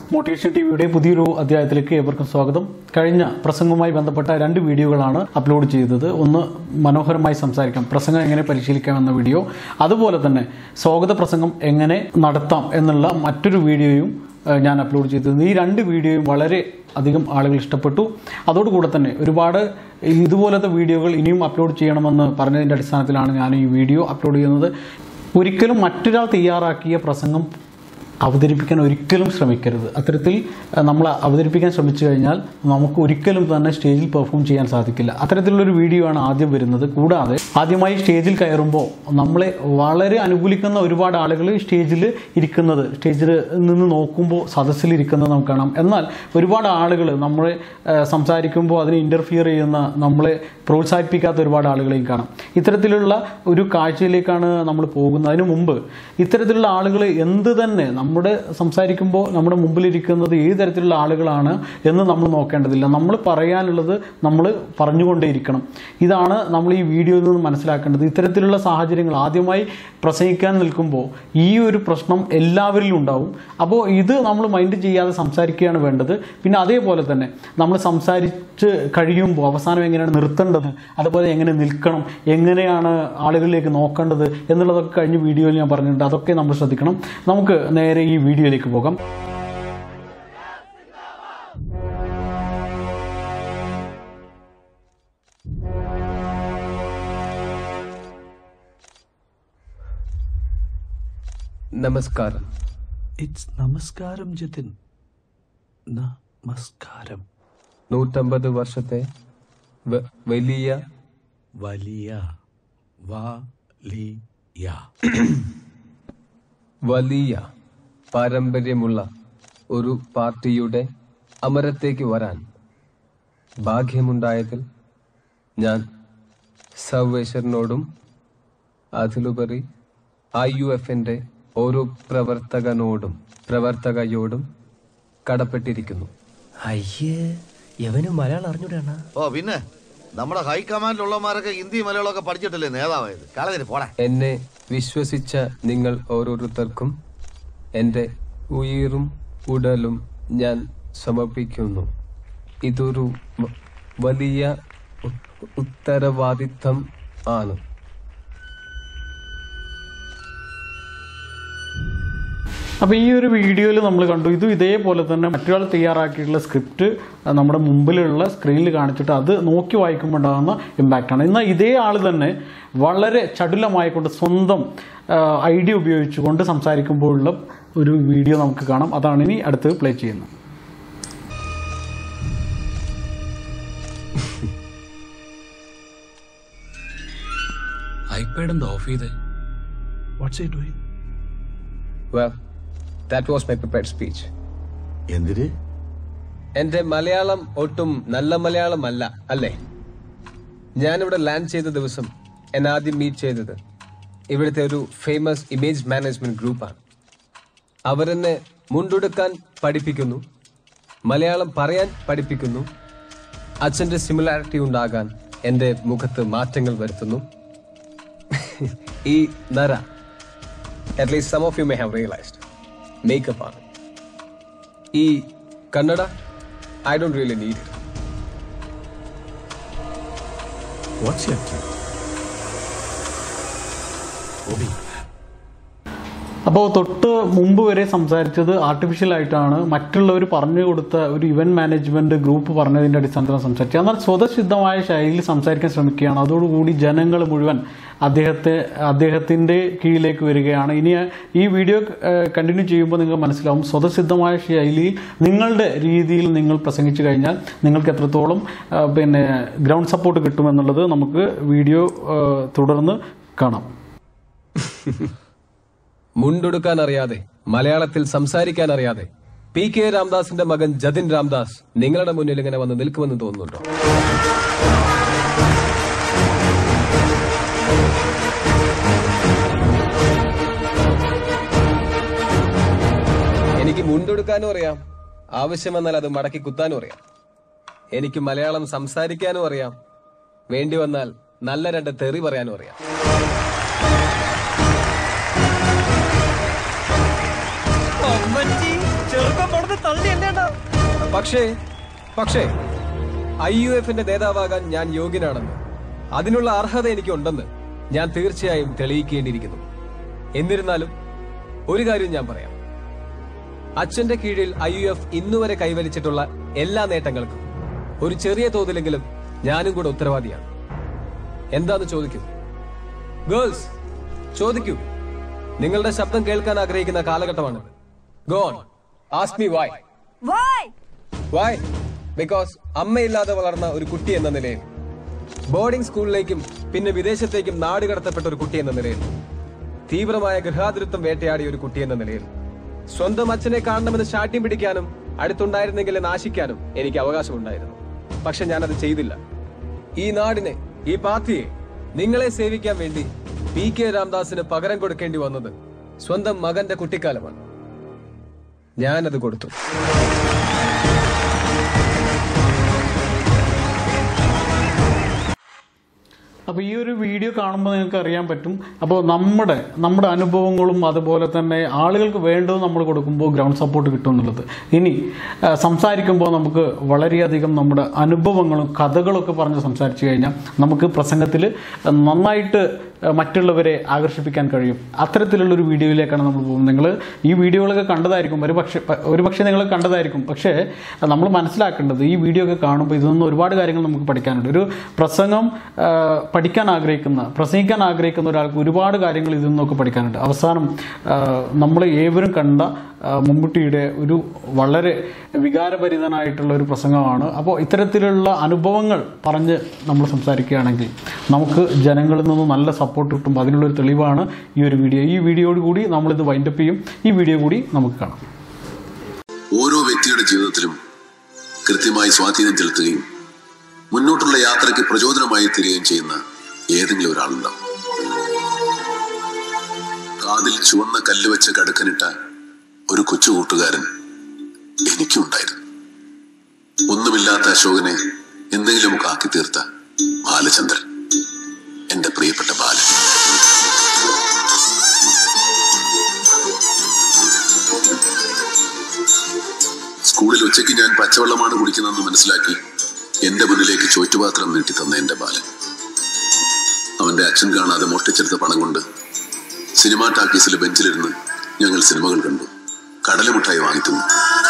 Motivation ടിവിയുടെ പുതിയൊരു അധ്യായത്തിലേക്ക് ഏവർക്കും സ്വാഗതം കഴിഞ്ഞ പ്രസംഗവുമായി ബന്ധപ്പെട്ട രണ്ട് വീഡിയോകളാണ് അപ്ലോഡ് ചെയ്തത് ഒന്ന് മനോഹരമായി സംസാരിക്കാം പ്രസംഗം എങ്ങനെ പരിശീലിക്കാം എന്ന വീഡിയോ അതുപോലെ തന്നെ സ്വാഗത പ്രസംഗം എങ്ങനെ നടത്താം എന്നുള്ള മറ്റൊരു വീഡിയോയും ഏഹ്, ഞാൻ അപ്ലോഡ് ചെയ്തിരുന്നു ഈ രണ്ട് വീഡിയോയും വളരെ അധികം ആളുകൾ ഇഷ്ടപ്പെട്ടു അതോടുകൂടെ തന്നെ ഒരുപാട് ഇതുപോലത്തെ വീഡിയോകൾ ഇനിയും അപ്ലോഡ് ചെയ്യണമെന്ന് പറഞ്ഞതിൻ്റെ അടിസ്ഥാനത്തിലാണ് ഞാൻ ഈ വീഡിയോ അപ്ലോഡ് ചെയ്യുന്നത് ഒരിക്കലും മറ്റൊരാൾ തയ്യാറാക്കിയ പ്രസംഗം അവതരിപ്പിക്കാൻ ഒരിക്കലും ശ്രമിക്കരുത് അത്തരത്തിൽ അഹ്, നമ്മൾ അവതരിപ്പിക്കാൻ ശ്രമിച്ചു കഴിഞ്ഞാൽ നമുക്ക് ഒരിക്കലും തന്നെ സ്റ്റേജിൽ പെർഫോം ചെയ്യാൻ സാധിക്കില്ല അത്തരത്തിലുള്ളൊരു വീഡിയോ ആണ് ആദ്യം വരുന്നത് കൂടാതെ ആദ്യമായി സ്റ്റേജിൽ കയറുമ്പോൾ നമ്മളെ വളരെ അനുകൂലിക്കുന്ന ഒരുപാട് ആളുകൾ സ്റ്റേജിൽ ഇരിക്കുന്നത് സ്റ്റേജിൽ നിന്ന് നോക്കുമ്പോൾ സദസ്സിൽ ഇരിക്കുന്നത് നമുക്ക് കാണാം എന്നാൽ ഒരുപാട് ആളുകൾ നമ്മളെ അഹ്, സംസാരിക്കുമ്പോൾ അതിനെ ഇൻ്റർഫിയർ ചെയ്യുന്ന നമ്മളെ പ്രോത്സാഹിപ്പിക്കാത്ത ഒരുപാട് ആളുകളെയും കാണാം ഇത്തരത്തിലുള്ള ഒരു കാഴ്ചയിലേക്കാണ് നമ്മൾ പോകുന്നത് അതിനു മുമ്പ് ഇത്തരത്തിലുള്ള ആളുകൾ എന്ത് തന്നെ നമ്മുടെ സംസാരിക്കുമ്പോൾ നമ്മുടെ മുമ്പിലിരിക്കുന്നത് ഏത് തരത്തിലുള്ള ആളുകളാണ് എന്ന് നമ്മൾ നോക്കേണ്ടതില്ല നമ്മൾ പറയാനുള്ളത് നമ്മൾ പറഞ്ഞുകൊണ്ടേയിരിക്കണം ഇതാണ് നമ്മൾ ഈ വീഡിയോയിൽ നിന്ന് മനസ്സിലാക്കേണ്ടത് ഇത്തരത്തിലുള്ള സാഹചര്യങ്ങൾ ആദ്യമായി പ്രസംഗിക്കാൻ നിൽക്കുമ്പോൾ ഈ ഒരു പ്രശ്നം എല്ലാവരിലും ഉണ്ടാവും അപ്പോൾ ഇത് നമ്മൾ മൈൻഡ് ചെയ്യാതെ സംസാരിക്കുകയാണ് വേണ്ടത് പിന്നെ അതേപോലെ തന്നെ നമ്മൾ സംസാരിച്ച് കഴിയുമ്പോൾ അവസാനം എങ്ങനെയാണ് നിർത്തേണ്ടത് അതുപോലെ എങ്ങനെ നിൽക്കണം എങ്ങനെയാണ് ആളുകളിലേക്ക് നോക്കേണ്ടത് എന്നുള്ളതൊക്കെ കഴിഞ്ഞ വീഡിയോയിൽ ഞാൻ പറഞ്ഞിട്ടുണ്ട് അതൊക്കെ നമ്മൾ ശ്രദ്ധിക്കണം നമുക്ക് നേരെ ഈ വീഡിയോയിലേക്ക് പോകാം നമസ്കാരം ഇറ്റ്സ് നമസ്കാരം ജതിൻ നമസ്കാരം നൂറ്റമ്പത് വർഷത്തെ വ- വലിയ വലിയ വലിയ വലിയ പാരമ്പര്യമുള്ള ഒരു പാർട്ടിയുടെ അമരത്തേക്ക് വരാൻ ഭാഗ്യമുണ്ടായതിൽ ഞാൻ സർവേശ്വരനോടും അതിലുപരി ഐ യു എഫിന്റെ ഓരോ പ്രവർത്തകനോടും പ്രവർത്തകയോടും കടപ്പെട്ടിരിക്കുന്നു അയ്യേ യവന് മലയാളം അറിഞ്ഞൂടാണ് ഓ പിന്നെ നമ്മുടെ ഹൈക്കമാൻഡിലുള്ളമാരൊക്കെ ഹിന്ദി മലയാളമൊക്കെ പഠിച്ചിട്ടല്ലേ നേതാവായത് കളതിന് പോടാ എന്നെ വിശ്വസിച്ച നിങ്ങൾ ഓരോരുത്തർക്കും എൻ്റെ ഉയിരും ഉടലും ഞാൻ സമർപ്പിക്കുന്നു ഇതൊരു വ- വലിയ ഉ- ഉത്തരവാദിത്തം ആണ് അപ്പോൾ ഈ ഒരു വീഡിയോയിൽ നമ്മൾ കണ്ടു ഇതും ഇതേപോലെ തന്നെ മറ്റൊരാൾ തയ്യാറാക്കിയിട്ടുള്ള സ്ക്രിപ്റ്റ് നമ്മുടെ മുമ്പിലുള്ള സ്ക്രീനിൽ കാണിച്ചിട്ട് അത് നോക്കി വായിക്കുമ്പോൾ ഉണ്ടാകുന്ന ഇമ്പാക്റ്റാണ് എന്നാൽ ഇതേ ആൾ തന്നെ വളരെ ചടുലമായിക്കൊണ്ട് സ്വന്തം ഐഡിയ ഉപയോഗിച്ചുകൊണ്ട് സംസാരിക്കുമ്പോഴുള്ള ഒരു വീഡിയോ നമുക്ക് കാണാം അതാണ് ഇനി അടുത്ത് പ്ലേ ചെയ്യുന്നത് ഐപാഡ് എന്താ ഓഫ് ചെയ്തേ what's I doing well that was my prepared speech എന്തിന് എന്റെ മലയാളം ഒട്ടും നല്ല മലയാളം അല്ല അല്ലേ ഞാനിവിടെ ലാൻഡ് ചെയ്ത ദിവസം എന്നെ ആദ്യം മീറ്റ് ചെയ്തത് ഇവിടുത്തെ ഒരു ഫേമസ് ഇമേജ് മാനേജ്മെന്റ് ഗ്രൂപ്പാണ് അവരെന്നെ മുണ്ടെടുക്കാൻ പഠിപ്പിക്കുന്നു മലയാളം പറയാൻ പഠിപ്പിക്കുന്നു അച്ഛന്റെ സിമിലാരിറ്റി ഉണ്ടാകാൻ എന്റെ മുഖത്ത് മാറ്റങ്ങൾ വരുത്തുന്നു ഈ നര at least some of you may have realised makeup ആണ് ഈ Kannada I don't really need it what's your team ഓബി അപ്പോൾ തൊട്ട് മുമ്പ് വരെ സംസാരിച്ചത് ആർട്ടിഫിഷ്യൽ ആയിട്ടാണ് മറ്റുള്ളവർ പറഞ്ഞു കൊടുത്ത ഒരു ഇവന്റ് മാനേജ്മെന്റ് ഗ്രൂപ്പ് പറഞ്ഞതിന്റെ അടിസ്ഥാനത്തിൽ സംസാരിച്ചത് എന്നാൽ സ്വതസിദ്ധമായ ശൈലിയിൽ സംസാരിക്കാൻ ശ്രമിക്കുകയാണ് അതോടുകൂടി ജനങ്ങൾ മുഴുവൻ അദ്ദേഹത്തെ അദ്ദേഹത്തിന്റെ കീഴിലേക്ക് വരികയാണ് ഇനി ഈ വീഡിയോ കണ്ടിന്യൂ ചെയ്യുമ്പോൾ നിങ്ങൾക്ക് മനസ്സിലാവും സ്വതസിദ്ധമായ ശൈലിയിൽ നിങ്ങളുടെ രീതിയിൽ നിങ്ങൾ പ്രസംഗിച്ചു കഴിഞ്ഞാൽ നിങ്ങൾക്ക് എത്രത്തോളം ആ, പിന്നെ ഗ്രൗണ്ട് സപ്പോർട്ട് കിട്ടുമെന്നുള്ളത് നമുക്ക് വീഡിയോ ആ, തുടർന്ന് കാണാം മുണ്ടെടുക്കാൻ അറിയാതെ മലയാളത്തിൽ സംസാരിക്കാൻ അറിയാതെ പി കെ രാംദാസിന്റെ മകൻ ജതിൻ രാംദാസ് നിങ്ങളുടെ മുന്നിൽ ഇങ്ങനെ വന്ന് നിൽക്കുമെന്ന് തോന്നുന്നുണ്ടോ എനിക്ക് മുണ്ടെടുക്കാനും അറിയാം ആവശ്യം വന്നാൽ അത് മടക്കി കുത്താനും അറിയാം എനിക്ക് മലയാളം സംസാരിക്കാനും അറിയാം വേണ്ടി വന്നാൽ നല്ല രണ്ട് തെറി പറയാനും അറിയാം ചെറുക്കം തള്ളി എന്നെ പക്ഷേ പക്ഷേ ഐ യു എഫിന്റെ നേതാവാകാൻ ഞാൻ യോഗ്യനാണെന്ന് അതിനുള്ള അർഹത എനിക്കുണ്ടെന്ന് ഞാൻ തീർച്ചയായും തെളിയിക്കേണ്ടിയിരിക്കുന്നു എന്നിരുന്നാലും ഒരു കാര്യം ഞാൻ പറയാം അച്ഛന്റെ കീഴിൽ ഐ യു എഫ് ഇന്നുവരെ കൈവരിച്ചിട്ടുള്ള എല്ലാ നേട്ടങ്ങൾക്കും ഒരു ചെറിയ തോതിലെങ്കിലും ഞാനും കൂടെ ഉത്തരവാദിയാണ് എന്താന്ന് ചോദിക്കൂ ഗേൾസ് ചോദിക്കൂ നിങ്ങളുടെ ശബ്ദം കേൾക്കാൻ ആഗ്രഹിക്കുന്ന കാലഘട്ടമാണ് gone ask me why Why? Why because അമ്മയില്ലാതെ വളർന്ന ഒരു കുട്ടി എന്ന നിലയിൽ ബോർഡിംഗ് സ്കൂളിലേക്കും പിന്നെ വിദേശത്തേക്കും നാട് കടത്തപ്പെട്ട ഒരു കുട്ടി എന്ന നിലയിൽ തീവ്രമായ ഗൃഹാതിരത്വം വേട്ടയാടിയ ഒരു കുട്ടി എന്ന നിലയിൽ സ്വന്തം അച്ഛനെ കാണണമെന്ന് ശാഠ്യം പിടിക്കാനും അടുത്തുണ്ടായിരുന്നെങ്കിൽ നാശിക്കാനും എനിക്ക് അവകാശമുണ്ടായിരുന്നു പക്ഷെ ഞാനത് ചെയ്തില്ല ഈ നാടിനെ ഈ പാർട്ടിയെ നിങ്ങളെ സേവിക്കാൻ വേണ്ടി പി കെ രാംദാസിന് പകരം കൊടുക്കേണ്ടി വന്നത് സ്വന്തം മകന്റെ കുട്ടിക്കാലമാണ് ഞാനത് കൊടുത്തു അപ്പോൾ ഈ ഒരു വീഡിയോ കാണുമ്പോൾ നിങ്ങൾക്ക് അറിയാൻ പറ്റും അപ്പോൾ നമ്മുടെ നമ്മുടെ അനുഭവങ്ങളും അതുപോലെ തന്നെ ആളുകൾക്ക് വേണ്ടത് നമ്മൾ കൊടുക്കുമ്പോൾ ഗ്രൗണ്ട് സപ്പോർട്ട് കിട്ടും എന്നുള്ളത് ഇനി ആ, സംസാരിക്കുമ്പോൾ നമുക്ക് വളരെയധികം നമ്മുടെ അനുഭവങ്ങളും കഥകളൊക്കെ പറഞ്ഞ് സംസാരിച്ചു കഴിഞ്ഞാൽ നമുക്ക് പ്രസംഗത്തിൽ നന്നായിട്ട് ആ, മറ്റുള്ളവരെ ആകർഷിപ്പിക്കാൻ കഴിയും അത്തരത്തിലുള്ളൊരു വീഡിയോയിലേക്കാണ് നമ്മൾ പോകുന്നത് നിങ്ങൾ ഈ വീഡിയോകളൊക്കെ കണ്ടതായിരിക്കും ഒരു പക്ഷേ ഒരു പക്ഷേ നിങ്ങൾ കണ്ടതായിരിക്കും പക്ഷേ നമ്മൾ മനസ്സിലാക്കേണ്ടത് ഈ വീഡിയോ ഒക്കെ കാണുമ്പോൾ ഇതിൽ നിന്ന് ഒരുപാട് കാര്യങ്ങൾ നമുക്ക് പഠിക്കാനുണ്ട് ഒരു പ്രസംഗം ആ, പഠിക്കാൻ ആഗ്രഹിക്കുന്ന പ്രസംഗിക്കാൻ ആഗ്രഹിക്കുന്ന ഒരാൾക്ക് ഒരുപാട് കാര്യങ്ങൾ ഇതിൽ നിന്നൊക്കെ പഠിക്കാനുണ്ട് അവസാനം നമ്മൾ ഏവരും കണ്ട ആ, മമ്മൂട്ടിയുടെ ഒരു വളരെ വികാരഭരിതനായിട്ടുള്ള ഒരു പ്രസംഗമാണ് അപ്പോൾ ഇത്തരത്തിലുള്ള അനുഭവങ്ങൾ പറഞ്ഞ് നമ്മൾ സംസാരിക്കുകയാണെങ്കിൽ നമുക്ക് ജനങ്ങളിൽ നിന്ന് നല്ല സപ്പോർട്ട് കിട്ടുമ്പോൾ അതിനുള്ളൊരു തെളിവാണ് ഈ ഒരു വീഡിയോ ഈ വീഡിയോയോട് കൂടി നമ്മളിത് വൈൻഡപ്പ് ചെയ്യും ഈ വീഡിയോ കൂടി നമുക്ക് കാണാം ഓരോ വ്യക്തിയുടെ ജീവിതത്തിലും കൃത്യമായി സ്വാധീനം ചെലുത്തുകയും മുന്നോട്ടുള്ള യാത്രയ്ക്ക് പ്രചോദനമായി തീരുകയും ചെയ്യുന്ന ഏതെങ്കിലും ഒരാളുണ്ടാവും കാതിൽ ചുവന്ന കല്ല് വെച്ച് കടുക്കനിട്ട ഒരു കൊച്ചു കൂട്ടുകാരൻ എനിക്കുണ്ടായിരുന്നു ഒന്നുമില്ലാത്ത അശോകനെ എന്തെങ്കിലുമൊക്കെ ആക്കി തീർത്ത ബാലചന്ദ്രൻ എന്റെ പ്രിയപ്പെട്ട ബാലൻ സ്കൂളിൽ ഉച്ചയ്ക്ക് ഞാൻ പച്ചവെള്ളമാണ് കുടിക്കുന്നതെന്ന് മനസ്സിലാക്കി എന്റെ മുന്നിലേക്ക് ചോറ്റുപാത്രം നീട്ടി തന്ന എന്റെ ബാലൻ അവന്റെ അച്ഛൻ കാണാതെ മോഷ്ടിച്ചെടുത്ത പണം കൊണ്ട് സിനിമാ ടാക്കീസിലെ ബെഞ്ചിലിരുന്ന് ഞങ്ങൾ സിനിമകൾ കണ്ടു കടലമുട്ടായി വാങ്ങിത്തുന്നു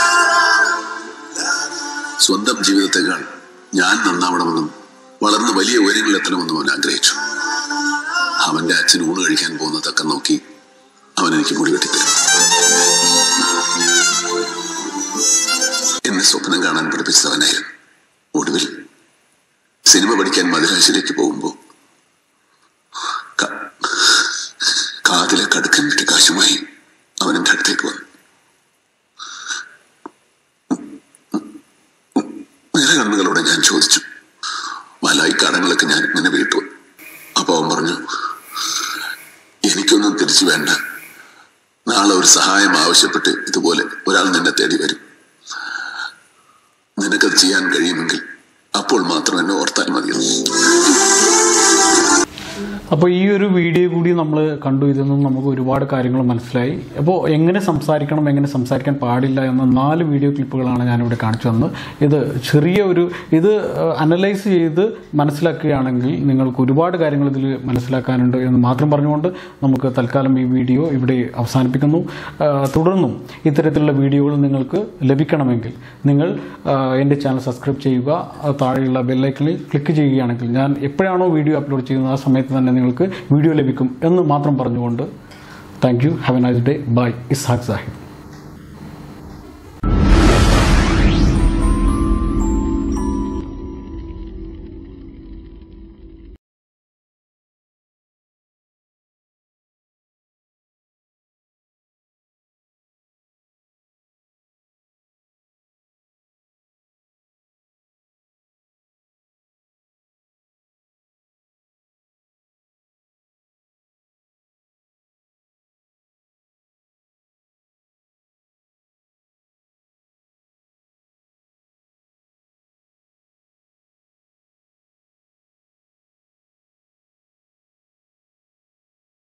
സ്വന്തം ജീവിതത്തെക്കാൾ ഞാൻ നന്നാവണമെന്നും വളർന്ന് വലിയ ഉയരങ്ങളിൽ എത്തണമെന്നും അവൻ ആഗ്രഹിച്ചു അവന്റെ അച്ഛൻ ഊണ് കഴിക്കാൻ പോകുന്ന തക്കം നോക്കി അവൻ എനിക്ക് മുടി വെട്ടിത്തരും എന്നെ സ്വപ്നം കാണാൻ പഠിപ്പിച്ചവനായിരുന്നു ഒടുവിൽ സിനിമ പഠിക്കാൻ മദുരാശിയിലേക്ക് പോകുമ്പോൾ ക- കാതിലെ കടുക്കൻ വിട്ട് കാശുമായി അവൻ എൻ്റെ അടുത്തേക്ക് വന്നു നിറകണ്ണുകളോടെ ഞാൻ ചോദിച്ചു മലായി കടങ്ങളൊക്കെ ഞാൻ ഇങ്ങനെ വീട്ടു അപ്പൊ അവൻ പറഞ്ഞു എനിക്കൊന്നും തിരിച്ചു വേണ്ട നാളെ ഒരു സഹായം ആവശ്യപ്പെട്ട് ഇതുപോലെ ഒരാൾ നിന്നെ തേടി വരും നിനക്കത് ചെയ്യാൻ കഴിയുമെങ്കിൽ അപ്പോൾ മാത്രം എന്നെ ഓർത്താൽ മതിയെന്ന് അപ്പോൾ ഈ ഒരു വീഡിയോ കൂടി നമ്മൾ കണ്ടു ഇതിൽ നിന്ന് നമുക്ക് ഒരുപാട് കാര്യങ്ങൾ മനസ്സിലായി അപ്പോൾ എങ്ങനെ സംസാരിക്കണം എങ്ങനെ സംസാരിക്കാൻ പാടില്ല എന്ന നാല് വീഡിയോ ക്ലിപ്പുകളാണ് ഞാനിവിടെ കാണിച്ചു തന്നത് ഇത് ചെറിയ ഒരു ഇത് അനലൈസ് ചെയ്ത് മനസ്സിലാക്കുകയാണെങ്കിൽ നിങ്ങൾക്ക് ഒരുപാട് കാര്യങ്ങൾ ഇതിൽ മനസ്സിലാക്കാനുണ്ട് എന്ന് മാത്രം പറഞ്ഞുകൊണ്ട് നമുക്ക് തൽക്കാലം ഈ വീഡിയോ ഇവിടെ അവസാനിപ്പിക്കുന്നു ആ, തുടർന്നും ഇത്തരത്തിലുള്ള വീഡിയോകൾ നിങ്ങൾക്ക് ലഭിക്കണമെങ്കിൽ നിങ്ങൾ ആ, എൻ്റെ ചാനൽ സബ്സ്ക്രൈബ് ചെയ്യുക ആ, താഴെയുള്ള ബെല്ലൈക്കണിൽ ക്ലിക്ക് ചെയ്യുകയാണെങ്കിൽ ഞാൻ എപ്പോഴാണോ വീഡിയോ അപ്ലോഡ് ചെയ്യുന്നത് ആ സമയത്ത് തന്നെ നിങ്ങൾക്ക് വീഡിയോ ലഭിക്കും എന്ന് മാത്രം പറഞ്ഞുകൊണ്ട് thank you have a nice day bye Ishaq Sahib